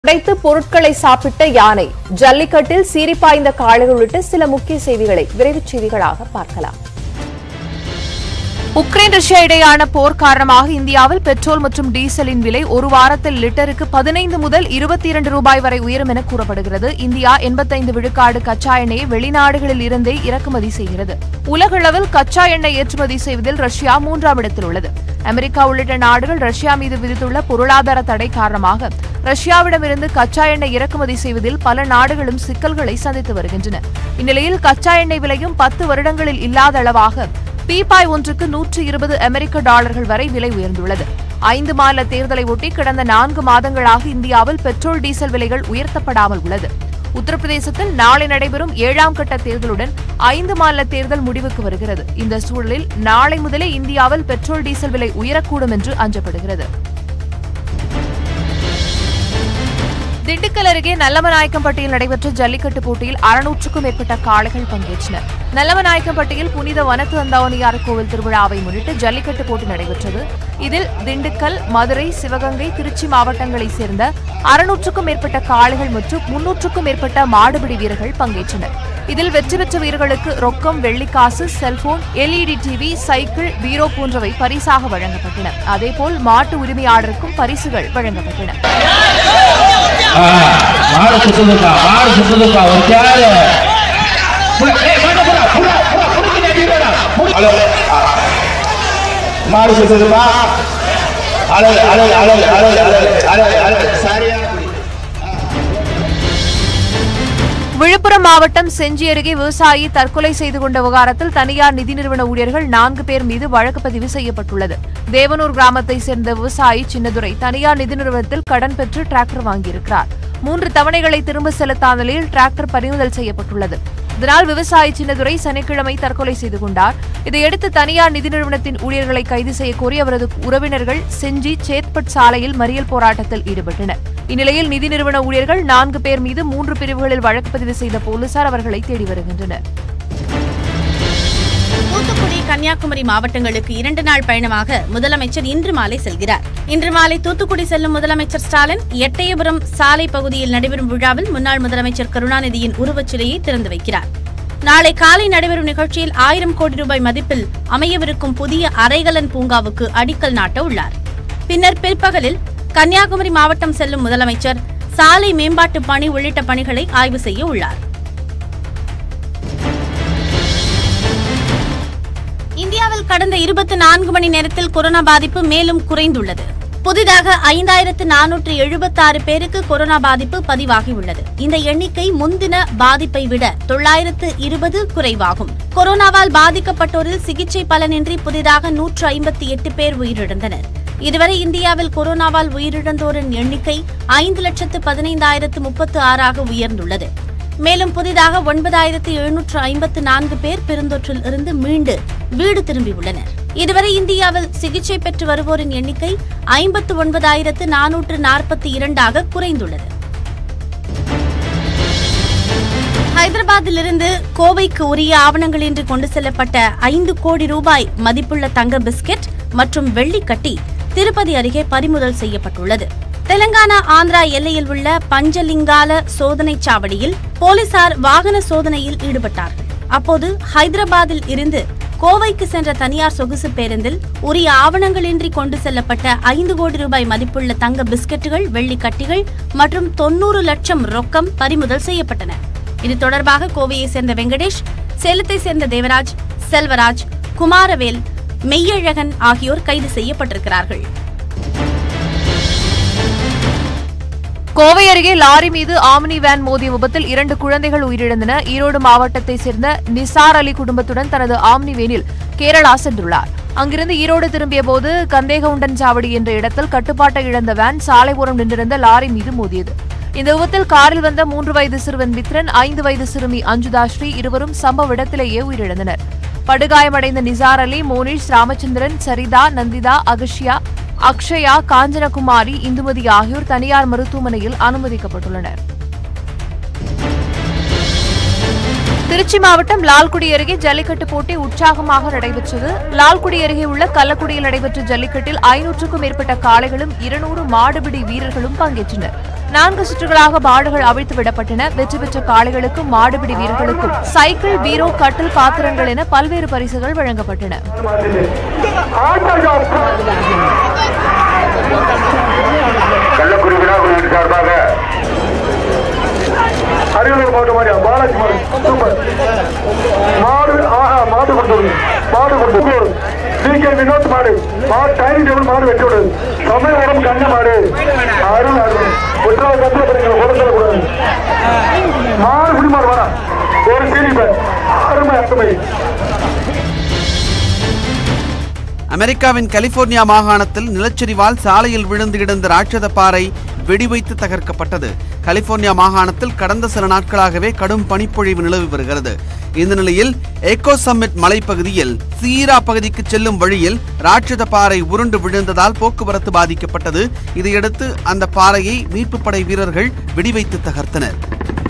உடைத்து பொருட்களை சாப்பிட்ட யானை ஜல்லிக்கட்டில் சீரிப்பாய்ந்த காளைகள் உள்ளிட்ட சில முக்கிய செய்திகளை விரைவுச் செய்திகளாக பார்க்கலாம் உக்ரைன் ரஷ்யா இடையேயான போர் காரணமாக இந்தியாவில் பெட்ரோல் மற்றும் டீசலின் விலை ஒரு வாரத்தில் லிட்டருக்கு பதினைந்து முதல் இருபத்தி இரண்டு ரூபாய் வரை உயரும் என கூறப்படுகிறது இந்தியா எண்பத்தைந்து விழுக்காடு கச்சா எண்ணெயை வெளிநாடுகளில் இருந்தே இறக்குமதி செய்கிறது உலகளவில் கச்சா எண்ணெய் ஏற்றுமதி செய்வதில் ரஷ்யா மூன்றாம் இடத்தில் உள்ளது அமெரிக்கா உள்ளிட்ட நாடுகள் ரஷ்யா மீது விதித்துள்ள பொருளாதார தடை காரணமாக ரஷ்யாவிடமிருந்து கச்சா எண்ணெய் இறக்குமதி செய்வதில் பல நாடுகளும் சிக்கல்களை சந்தித்து வருகின்றன இந்நிலையில் கச்சா எண்ணெய் விலையும் பத்து வருடங்களில் இல்லாத அளவாக பீப்பாய் ஒன்றுக்கு நூற்று இருபது அமெரிக்க டாலர்கள் வரை விலை உயர்ந்துள்ளது ஐந்து மாநில தேர்தலை ஒட்டி கடந்த நான்கு மாதங்களாக இந்தியாவில் பெட்ரோல் டீசல் விலைகள் உயர்த்தப்படாமல் உள்ளது உத்தரப்பிரதேசத்தில் நாளை நடைபெறும் ஏழாம் கட்ட தேர்தலுடன் ஐந்து மாநில தேர்தல் முடிவுக்கு வருகிறது இந்த சூழலில் நாளை முதலே இந்தியாவில் பெட்ரோல் டீசல் விலை உயரக்கூடும் என்று அஞ்சப்படுகிறது திண்டுக்கல் அருகே நல்லமநாயக்கம்பட்டியில் நடைபெற்ற ஜல்லிக்கட்டு போட்டியில் அறுநூற்றுக்கும் மேற்பட்ட காளைகள் பங்கேற்றன நல்லமநாயக்கம்பட்டியில் புனித வனத்து அந்தாவணியார் கோவில் திருவிழாவை முன்னிட்டு ஜல்லிக்கட்டு போட்டி நடைபெற்றது இதில் திண்டுக்கல் மதுரை சிவகங்கை திருச்சி மாவட்டங்களைச் சேர்ந்த அறுநூற்றுக்கும் மேற்பட்ட காளைகள் மற்றும் முன்னூற்றுக்கும் மேற்பட்ட மாடுபிடி வீரர்கள் பங்கேற்றனர் இதில் வெற்றி பெற்ற வீரர்களுக்கு ரொக்கம் வெள்ளிக்காசு செல்போன் எல்இடி டிவி சைக்கிள் பீரோ போன்றவை பரிசாக வழங்கப்பட்டன அதேபோல் மாட்டு உரிமையாளருக்கும் பரிசுகள் வழங்கப்பட்டன ஆ, மாடு சுத்துதுப்பா மாடு சுத்துதுப்பா ஒரு கேளு ஹலோ மாடு சுத்துதுப்பா அழகு அழகு அழகு அழகு அழகு அழகு அழகு சரியா விழுப்புரம் மாவட்டம் செஞ்சி அருகே விவசாயி தற்கொலை செய்து கொண்ட விவகாரத்தில் தனியார் நிதி நிறுவன ஊழியர்கள் நான்கு பேர் மீது வழக்கு பதிவு செய்யப்பட்டுள்ளது தேவனூர் கிராமத்தை சேர்ந்த விவசாயி சின்னதுரை தனியார் நிதி நிறுவனத்தில் கடன் பெற்று டிராக்டர் வாங்கியிருக்கிறார் மூன்று தவணைகளை திரும்ப செலுத்தாத நிலையில் டிராக்டர் பறிமுதல் செய்யப்பட்டுள்ளது இதனால் விவசாயி சின்னதுரை சனிக்கிழமை தற்கொலை செய்து கொண்டார் இதையடுத்து தனியார் நிதி நிறுவனத்தின் ஊழியர்களை கைது செய்ய கோரி அவரது உறவினர்கள் செஞ்சி சேத்பட் சாலையில் மறியல் போராட்டத்தில் ஈடுபட்டனர் இந்நிலையில் நிதி நிறுவன ஊழியர்கள் நான்கு பேர் மீது மூன்று பிரிவுகளில் வழக்கு பதிவு செய்த போலீசார் அவர்களை தேடி வருகின்றனர் தூத்துக்குடி கன்னியாகுமரி மாவட்டங்களுக்கு இரண்டு நாள் பயணமாக முதலமைச்சர் இன்று மாலை செல்கிறார் இன்று மாலை தூத்துக்குடி செல்லும் முதலமைச்சர் ஸ்டாலின் எட்டயபுரம் சாலை பகுதியில் நடைபெறும் விழாவில் முன்னாள் முதலமைச்சர் கருணாநிதியின் உருவச்சிலையை திறந்து வைக்கிறார் நாளை காலை நடைபெறும் நிகழ்ச்சியில் ஆயிரம் கோடி ரூபாய் மதிப்பில் அமையவிருக்கும் புதிய அரைகலன் பூங்காவுக்கு அடிக்கல் நாட்ட உள்ளார் பின்னர் பிற்பகலில் கன்னியாகுமரி மாவட்டம் செல்லும் முதலமைச்சர் சாலை மேம்பாட்டு பணி உள்ளிட்ட பணிகளை ஆய்வு செய்ய உள்ளார் இந்தியாவில் கடந்த இருபத்தி நான்கு மணி நேரத்தில் கொரோனா பாதிப்பு மேலும் குறைந்துள்ளது புதிதாக ஐந்தாயிரத்து நானூற்று எழுபத்தாறு பேருக்கு கொரோனா பாதிப்பு பதிவாகியுள்ளது இந்த எண்ணிக்கை முன்தின பாதிப்பை விட தொள்ளாயிரத்து இருபது குறைவாகும் கொரோனாவால் பாதிக்கப்பட்டோரில் சிகிச்சை பலனின்றி புதிதாக நூற்று ஐம்பத்தி எட்டு பேர் உயிரிழந்தனர் இதுவரை இந்தியாவில் கொரோனாவால் உயிரிழந்தோரின் எண்ணிக்கை ஐந்து லட்சத்து பதினைந்தாயிரத்து முப்பத்து ஆறாக உயர்ந்துள்ளது மேலும் புதிதாக ஒன்பதாயிரத்து எழுநூற்று ஐம்பத்து நான்கு பேர் பெருந்தொற்றில் இருந்து மீண்டு வீடு திரும்பியுள்ளனர் இதுவரை இந்தியாவில் சிகிச்சை பெற்று வருவோரின் எண்ணிக்கை ஐம்பத்து ஒன்பதாயிரத்து நானூற்று நாற்பத்தி இரண்டாக குறைந்துள்ளது ஹைதராபாத்திலிருந்து கோவைக்கு உரிய ஆவணங்களின்றி கொண்டு செல்லப்பட்ட ஐந்து கோடி ரூபாய் மதிப்புள்ள தங்க பிஸ்கெட் மற்றும் வெள்ளி கட்டி திருப்பதி அருகே பறிமுதல் செய்யப்பட்டுள்ளது தெலங்கானா ஆந்திரா எல்லையில் உள்ள பஞ்சலிங்கால சோதனைச் சாவடியில் போலீசார் வாகன சோதனையில் ஈடுபட்டார்கள் அப்போது ஹைதராபாத்தில் இருந்து கோவைக்கு சென்ற தனியார் சொகுசு பேருந்தில் உரிய ஆவணங்களின்றி கொண்டு செல்லப்பட்ட ஐந்து கோடி ரூபாய் மதிப்புள்ள தங்க பிஸ்கெட்டுகள் வெள்ளி கட்டிகள் மற்றும் தொன்னூறு லட்சம் ரொக்கம் பறிமுதல் செய்யப்பட்டன இது தொடர்பாக கோவையை சேர்ந்த வெங்கடேஷ் சேலத்தை சேர்ந்த தேவராஜ் செல்வராஜ் குமாரவேல் மெய்யழகன் ஆகியோர் கைது செய்யப்பட்டிருக்கிறார்கள் கோவை அருகே லாரி மீது ஆம்னி வேன் மோதிய விபத்தில் இரண்டு குழந்தைகள் உயிரிழந்தன ஈரோடு மாவட்டத்தை சேர்ந்த நிசார் அலி குடும்பத்துடன் தனது ஆம்னி வேனில் கேரளா சென்றுள்ளார் அங்கிருந்து ஈரோடு திரும்பிய போது கந்தேகவுண்டன் சாவடி என்ற இடத்தில் கட்டுப்பாட்டை இழந்த வேன் சாலை ஓரம் நின்றிருந்த லாரி மீது மோதியது இந்த விபத்தில் காரில் வந்த மூன்று வயது சிறுவன் மித்ரன் ஐந்து வயது சிறுமி அஞ்சுதாஸ்ரீ இருவரும் சம்பவ இடத்திலேயே உயிரிழந்தனர் படுகாயமடைந்த நிசார் அலி மோனிஷ் ராமச்சந்திரன் சரிதா நந்திதா அகஷ்யா அக்ஷயா காஞ்சனகுமாரி இந்துமதி ஆகியோர் தனியார் மருத்துவமனையில் அனுமதிக்கப்பட்டுள்ளனர் திருச்சி மாவட்டம் லால்குடி அருகே ஜல்லிக்கட்டு போட்டி உற்சாகமாக நடைபெற்றது லால்குடி அருகே உள்ள கள்ளக்குடியில் நடைபெற்ற ஜல்லிக்கட்டில் ஐநூற்றுக்கும் மேற்பட்ட காளைகளும் இருநூறு மாடுபிடி வீரர்களும் பங்கேற்றனர் நான்கு சுற்றுகளாக மாடுகள் அவிழ்த்து விடப்பட்டன வெற்றி பெற்ற காளைகளுக்கும் மாடுபிடி வீரர்களுக்கும் சைக்கிள் பீரோ கட்டில் பாத்திரங்கள் என பல்வேறு பரிசுகள் வழங்கப்பட்டன கள்ளக்குடி விழா குழுவின் சார்பாக அரியலூர் மாவட்டம் மாதிரியா பாலாஜி மாடு சூப்பர் மாடு ஆஹா மாடு கொடுத்தது மாடு கொடுத்தது டி கே வினோத் மாடு மாடு டைனிங் டேபிள் மாடு வெட்டி விடுது சமயபுரம் கண்ண மாடு அருள் அருள் குற்றால கத்திர படிக்கிற உடம்புல கூடாது மாடு குடி மாடு வாடா ஒரு சீனிப்பர் அருமை அருமை அமெரிக்காவின் கலிபோர்னியா மாகாணத்தில் நிலச்சரிவால் சாலையில் விழுந்து கிடந்த ராட்சத பாறை வெடிவைத்து தகர்க்கப்பட்டது கலிபோர்னியா மாகாணத்தில் கடந்த சில நாட்களாகவே கடும் பனிப்பொழிவு நிலவி வருகிறது இந்த நிலையில் எக்கோ சம்மிட் மலைப்பகுதியில் சீரா பகுதிக்கு செல்லும் வழியில் ராட்சத பாறை உருண்டு விழுந்ததால் போக்குவரத்து பாதிக்கப்பட்டது இதையடுத்து அந்த பாறையை மீட்புப் படை வீரர்கள் வெடிவைத்து தகர்த்தனர்